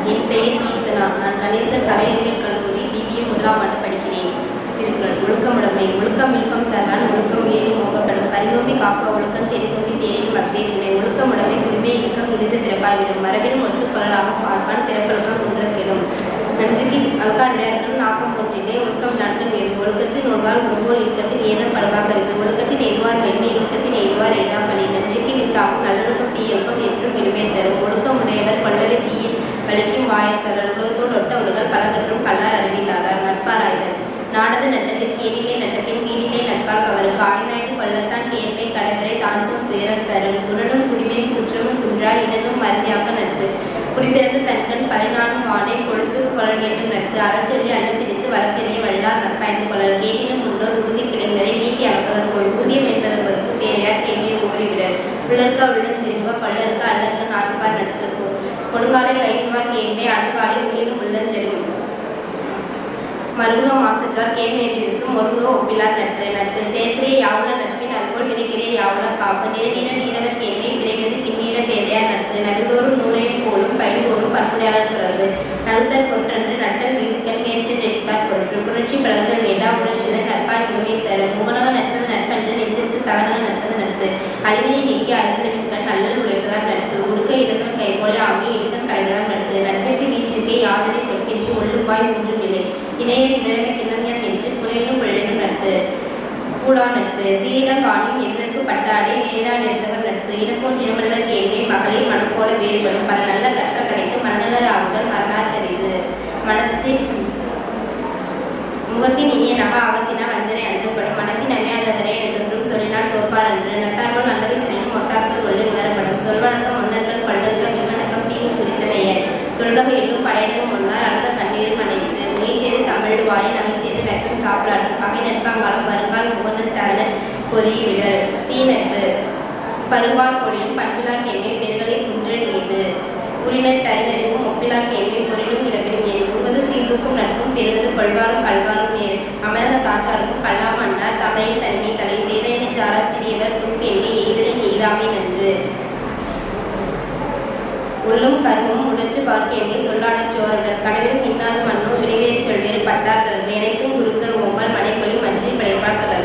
என் பெயர் கீர்த்தனா நான் கணேசர் கலையறிவியல் கல்லூரி பிபிஏ முதலாம் ஆண்டு படிக்கிறேன் திருக்குறள் ஒழுக்கமுடைமை ஒழுக்கம் இல்பம் தரான் ஒழுக்கம் ஏறி மோகப்படும் பரிதோம்பி காக்க ஒழுக்கம் தெரிதோம்பி தேறி மக்தே துணை ஒழுக்கமுடைமை குடிமை இழுக்கம் இருந்து பிறப்பாய்விடும் மரபிலும் ஒத்துக்கொள்ளலாமல் பார்ப்பான் பிறப்பொழுக்கம் குன்றக்கிடும் நன்றிக்கு அல்காரிடர்கள் நாக்கம் போன்றிலே ஒழுக்கம் நாட்கள் வேறு ஒழுக்கத்தின் ஒன்றால் ஒவ்வொரு இழுக்கத்தின் ஏதம் படவாக்கருது ஒழுக்கத்தின் எதுவார் வேண்மை இழுக்கத்தின் எதுவார் எய்தாமலி நன்றிக்கு வித்தாகும் நல்லொழுக்கம் தீயொழுக்கம் என்றும் விடுமே தரும் ஒழுக்கம் உடையவர் கொள்ளவே தீய வலிக்கும் வாயர் சொல்லல் உலகத்தோடு ஒட்ட உலகல் பலகற்றும் கல்லார் அறிவில்லாதார் நட்பாராய்தல் நாடது நட்டத்திற்கு எனிலே நட்டப்பின் கீழிலே நட்பால் அவருக்கு ஆய்நாய்க்கு கொள்ளத்தான் கேள்வை கடவரை தான் சொல் துயரம் தரும் குரலும் குடிமையும் குற்றமும் குன்றா இடனும் மருதியாக்க நட்பு குடிபிறந்து தன்கண் பரிணானும் வானை கொடுத்து கொள்ள வேண்டும் நட்பு அறச்சொல்லி அல்ல திரித்து வழக்கறிய வல்லார் நட்பாய்ந்து கொள்ளல் கேட்டினும் உண்டோர் உறுதி கிளைந்தரை நீட்டி அளப்பவர் கொள் ஊதியம் என்பதற்கு பேரையார் கேள்வியை ஓரிவிடல் உள்ளற்க உள்ளம் திரும்ப கொள்ளற்க அல்லற்க நாட்டுப்பார் நட்பு கொடுங்காலை கைக்குவார் கேள்வி அடுக்காலை உள்ளிலும் உள்ளஞ்செடும் மருகுக மாசற்றார் கேள்வியற்றிருத்தும் மொருகுக ஒப்பிலார் நட்பு நட்பு சேர்க்கிறே யாவுல நட்பின் அதுபோல் விடுக்கிறே யாவுல காப்பு நிறநீர நீரவர் கேள்வி விரைவது பின்னீர பேதையார் நட்பு நகுதோறும் நூலையும் போலும் பயிர்தோறும் பண்புடையாளர் தொடர்பு நகுத்தல் கொற்றன்று நட்டல் வீதுக்கல் பேச்சு நெடிப்பார் பொருட்டு புணர்ச்சி பழகுதல் வேண்டா உணர்ச்சிதல் நட்பாய் குழுமை தரும் முகனக நட்பது நட்பன்று நெஞ்சத்து தகனக நட்பது நட்பு அழிவினை நீக்கி அறிந்திருமின்கண் நல்லல் உழைப்பதார் நட்பு உடுக்க இருந்தவன் கைபோல ஆகி இடுக்கம் கலைவதார் நட்பு நட்பிற்கு வீச்சிற்கே யாதனை கொட்பின்றி ஒள்ளுப்பாய் ஒன்றும் இல்லை இணையர் இவரமை கிண்ணமியம் என்று புலையிலும் கொள்ளினும் நட்பு கூடா நட்பு சீரிட காணின் எதற்கு பட்டாடை நேரா நிறுத்தவர் நட்பு இனப்போன்றினமல்ல கேள்வி மகளிர் மனம் போல வேறுபடும் பல நல்ல கற்ற கிடைத்து மனநலர் ஆகுதல் மரணார் கரிது மனத்தின் முகத்தின் இனிய நக அகத்தின வஞ்சனை அஞ்சப்படும் மனத்தின் அமையாதவரை எனக்கென்றும் சொல்லினால் தோப்பார் என்று நட்டார்கள் நல்லவை செல்லும் ஒட்டார் சொல் கொள்ளை உணரப்படும் சொல்வணக்கம் முன்னர்கள் கொள்ளற்க விண்வணக்கம் தீங்கு குறித்தமையர் தொழுதக எல்லும் படையடகம் முன்னார் அழுத கண்ணீரும் அணைத்து முயற்சியது தமிழ் வாரி நகைச்செய்து நட்பின் சாப்பிடாற்று பகை நட்பாங்காலம் வருங்கால் முகநல் தகனல் பொறி விடல் தீ நட்பு பருவார் கொழிலும் பண்பிலார் கேள்வி பெருகளை குன்றல் இனிது உரிநட் அறிஞருக்கும் ஒப்பிலார் கேள்வி பொருளும் இறப்பிலும் ஏன் உகது சீர்தூக்கும் நட்பும் பெறுவது கொள்வாரும் கல்வாரும் நேர் அமரக தாற்றாருக்கும் கல்லாம் அண்ணார் தமரின் தனிமை தலை சேதைமை சாராச் சிறியவர் உன் கேள்வி எய்தலின் எய்தாமை நன்று உள்ளும் கருமும் உணர்ச்சி பார்க்கேண்டி சொல்லாடச் சோரனர் கடவில் இன்னாத மண்ணோ விரைவேறி சொல்வேறு பட்டார் தரவு எனக்கும் குருகுதல் ஓம்பல் மனைப்பொலி மஞ்சில் படைப்பார் தொடர்